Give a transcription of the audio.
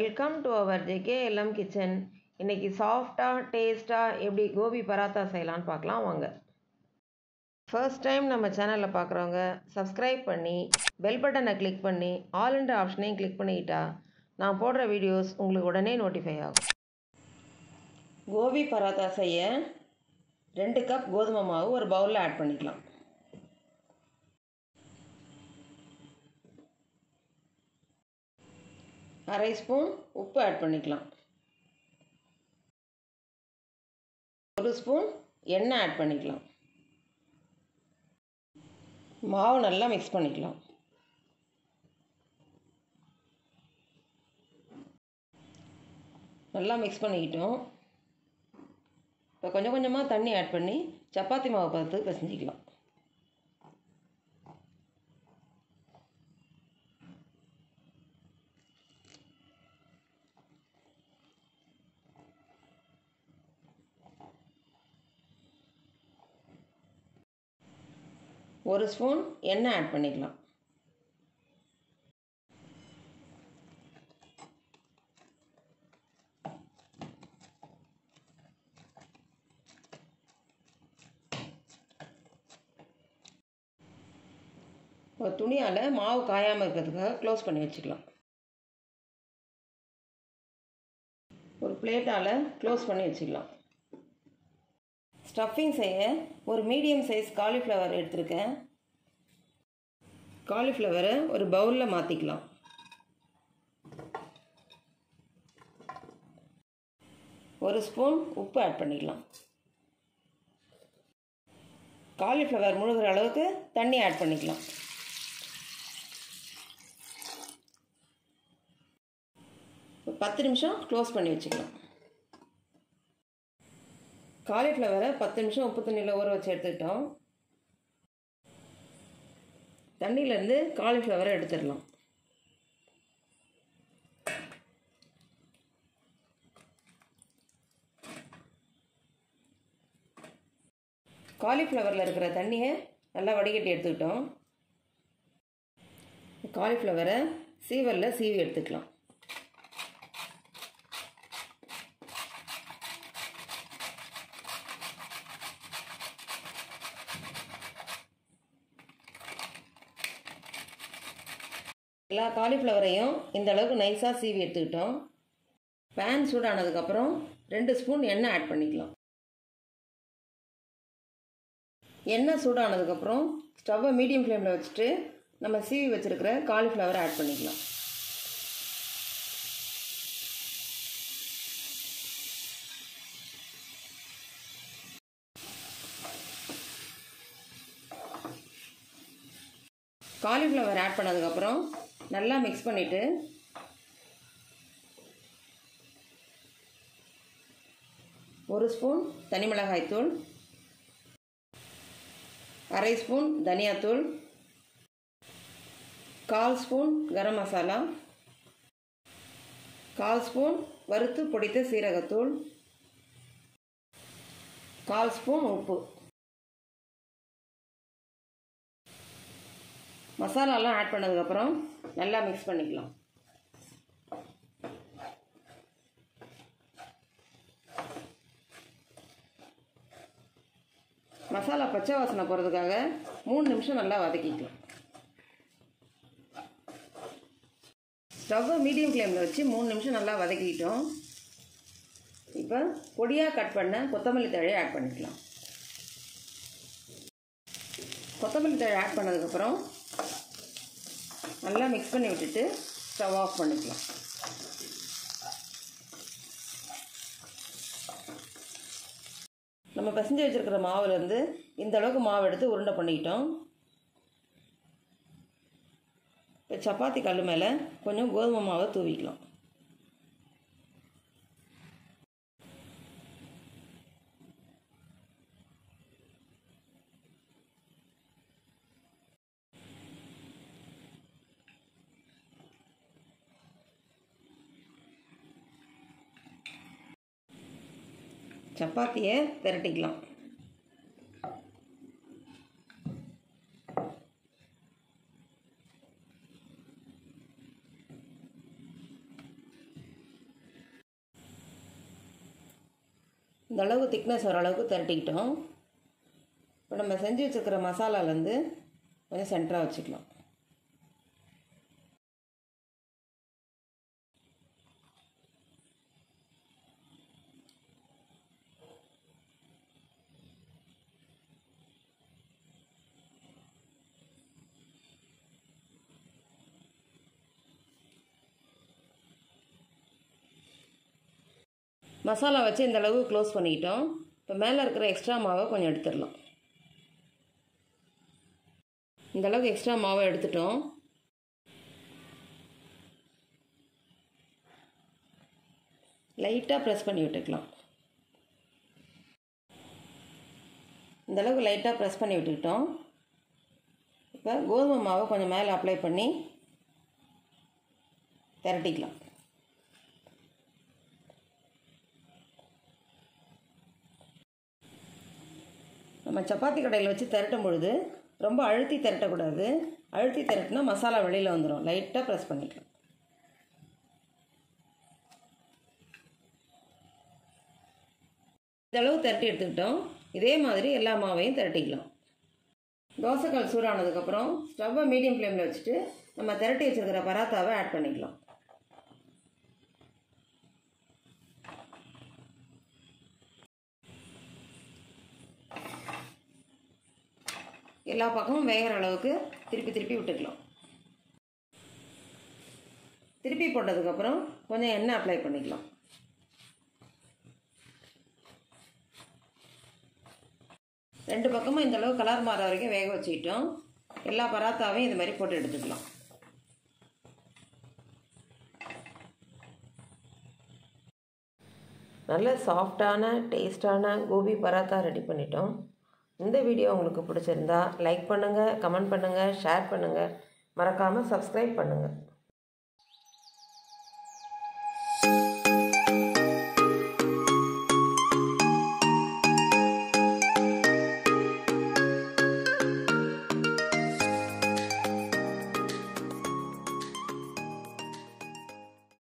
welcome to our JKLM kitchen இன்றைக்கி சாஃப்டாக டேஸ்ட்டாக எப்படி கோபி பராத்தா செய்யலான்னு பார்க்கலாம் வாங்க ஃபர்ஸ்ட் டைம் நம்ம சேனலில் பார்க்குறவங்க சப்ஸ்கிரைப் பண்ணி பெல் பட்டனை கிளிக் பண்ணி ஆல் இண்ட் ஆப்ஷனையும் கிளிக் பண்ணிக்கிட்டா நான் போடுற வீடியோஸ் உங்களுக்கு உடனே நோட்டிஃபை ஆகும் கோபி பராத்தா செய்ய ரெண்டு கப் கோதுமை மாவு ஒரு பவுலில் ஆட் பண்ணிக்கலாம் அரை ஸ்பூன் உப்பு ஆட் பண்ணிக்கலாம் ஒரு ஸ்பூன் எண்ணெய் ஆட் பண்ணிக்கலாம் மாவு நல்லா மிக்ஸ் பண்ணிக்கலாம் நல்லா மிக்ஸ் பண்ணிக்கிட்டோம் இப்போ கொஞ்சம் கொஞ்சமாக தண்ணி ஆட் பண்ணி சப்பாத்தி மாவு பார்த்து பிசைஞ்சிக்கலாம் ஒரு ஸ்பூன் எண்ணெய் ஆட் பண்ணிக்கலாம் ஒரு துணியால் மாவு காயாமல் இருக்கிறதுக்காக க்ளோஸ் பண்ணி வச்சுக்கலாம் ஒரு பிளேட்டால் க்ளோஸ் பண்ணி வச்சுக்கலாம் ஸ்டஃபிங் செய்ய ஒரு மீடியம் சைஸ் காலிஃப்ளவர் எடுத்திருக்கேன் காலிஃப்ளவரை ஒரு பவுலில் மாற்றிக்கலாம் ஒரு ஸ்பூன் உப்பு ஆட் பண்ணிக்கலாம் காலிஃப்ளவர் முழுகிற அளவுக்கு தண்ணி ஆட் பண்ணிக்கலாம் பத்து நிமிஷம் க்ளோஸ் பண்ணி வச்சுக்கலாம் காலிஃப்ளவரை பத்து நிமிஷம் உப்பு தண்ணியில் ஊற வச்சு எடுத்துக்கிட்டோம் தண்ணியிலேருந்து காலிஃப்ளவரை எடுத்துடலாம் காலிஃப்ளவரில் இருக்கிற தண்ணியை நல்லா வடிகட்டி எடுத்துக்கிட்டோம் காலிஃப்ளவரை சீவரில் சீவி எடுத்துக்கலாம் எல்லா காலிஃப்ளவரையும் இந்த அளவுக்கு நைஸாக சீவி எடுத்துக்கிட்டோம் பேன் சூடானதுக்கப்புறம் ரெண்டு ஸ்பூன் எண்ணெய் ஆட் பண்ணிக்கலாம் எண்ணெய் சூடானதுக்கப்புறம் ஸ்டவ்வை மீடியம் ஃப்ளேமில் வச்சுட்டு நம்ம சீவி வச்சுருக்கிற காலிஃப்ளவரை ஆட் பண்ணிக்கலாம் காலிஃப்ளவர் ஆட் பண்ணதுக்கப்புறம் நல்லா மிக்ஸ் பண்ணிவிட்டு ஒரு ஸ்பூன் தனி மிளகாய்த்தூள் அரை ஸ்பூன் தனியாத்தூள் கால் ஸ்பூன் கரம் மசாலா கால் ஸ்பூன் வறுத்து பொடித்த சீரகத்தூள் கால் ஸ்பூன் உப்பு மசாலாலாம் ஆட் பண்ணதுக்கப்புறம் நல்லா மிக்ஸ் பண்ணிக்கலாம் மசாலா பச்சை வாசனை போகிறதுக்காக மூணு நிமிஷம் நல்லா வதக்கிக்கலாம் ஸ்டவ்வை மீடியம் ஃப்ளேமில் வச்சு மூணு நிமிஷம் நல்லா வதக்கிக்கிட்டோம் இப்போ பொடியாக கட் பண்ண கொத்தமல்லி தழையை ஆட் பண்ணிக்கலாம் கொத்தமல்லி தழை ஆட் பண்ணதுக்கப்புறம் நல்லா மிக்ஸ் பண்ணி விட்டுட்டு ஸ்டவ் ஆஃப் பண்ணிக்கலாம் நம்ம பசஞ்சு வச்சுருக்கிற மாவுலேருந்து இந்த அளவுக்கு மாவு எடுத்து உருண்டை பண்ணிக்கிட்டோம் இப்போ சப்பாத்தி கல் மேலே கொஞ்சம் கோதுமை மாவை தூவிக்கலாம் சப்பாத்தியை திரட்டிக்கலாம் இந்த அளவு திக்னஸ் வர அளவுக்கு திரட்டிக்கிட்டோம் இப்போ நம்ம செஞ்சு வச்சுருக்கிற மசாலாலேருந்து கொஞ்சம் சென்டராக வச்சுக்கலாம் மசாலா வச்சு இந்த அளவு க்ளோஸ் பண்ணிக்கிட்டோம் இப்போ மேலே இருக்கிற எக்ஸ்ட்ரா மாவை கொஞ்சம் எடுத்துடலாம் இந்த அளவுக்கு எக்ஸ்ட்ரா மாவை எடுத்துட்டோம் லைட்டாக ப்ரெஸ் பண்ணி விட்டுக்கலாம் இந்த அளவுக்கு லைட்டாக ப்ரெஸ் பண்ணி விட்டுக்கிட்டோம் இப்போ கோதுமை மாவை கொஞ்சம் மேலே அப்ளை பண்ணி திரட்டிக்கலாம் நம்ம சப்பாத்தி கடையில் வச்சு திரட்டும் பொழுது ரொம்ப அழுத்தி திரட்டக்கூடாது அழுத்தி திரட்டினா மசாலா வெளியில் வந்துடும் லைட்டாக ப்ரெஸ் பண்ணிக்கலாம் இந்த அளவு திரட்டி எடுத்துக்கிட்டோம் இதே மாதிரி எல்லா மாவையும் திரட்டிக்கலாம் தோசைக்கல் சூடானதுக்கப்புறம் ஸ்டவ்வை மீடியம் ஃப்ளேமில் வச்சுட்டு நம்ம திரட்டி வச்சுருக்கிற பராத்தாவை ஆட் பண்ணிக்கலாம் எல்லா பக்கமும் வேகிற அளவுக்கு திருப்பி திருப்பி விட்டுக்கலாம் திருப்பி போட்டதுக்கப்புறம் கொஞ்சம் எண்ணெய் அப்ளை பண்ணிக்கலாம் ரெண்டு பக்கமும் இந்த அளவு கலர் மாற வரைக்கும் வேக வச்சுக்கிட்டோம் எல்லா பராத்தாவையும் இது மாதிரி போட்டு எடுத்துக்கலாம் நல்ல சாஃப்டான டேஸ்டான கோபி பராத்தா ரெடி பண்ணிட்டோம் இந்த வீடியோ உங்களுக்கு பிடிச்சிருந்தா லைக் பண்ணுங்கள் கமெண்ட் பண்ணுங்கள் ஷேர் பண்ணுங்கள் மறக்காமல் சப்ஸ்கிரைப் பண்ணுங்கள்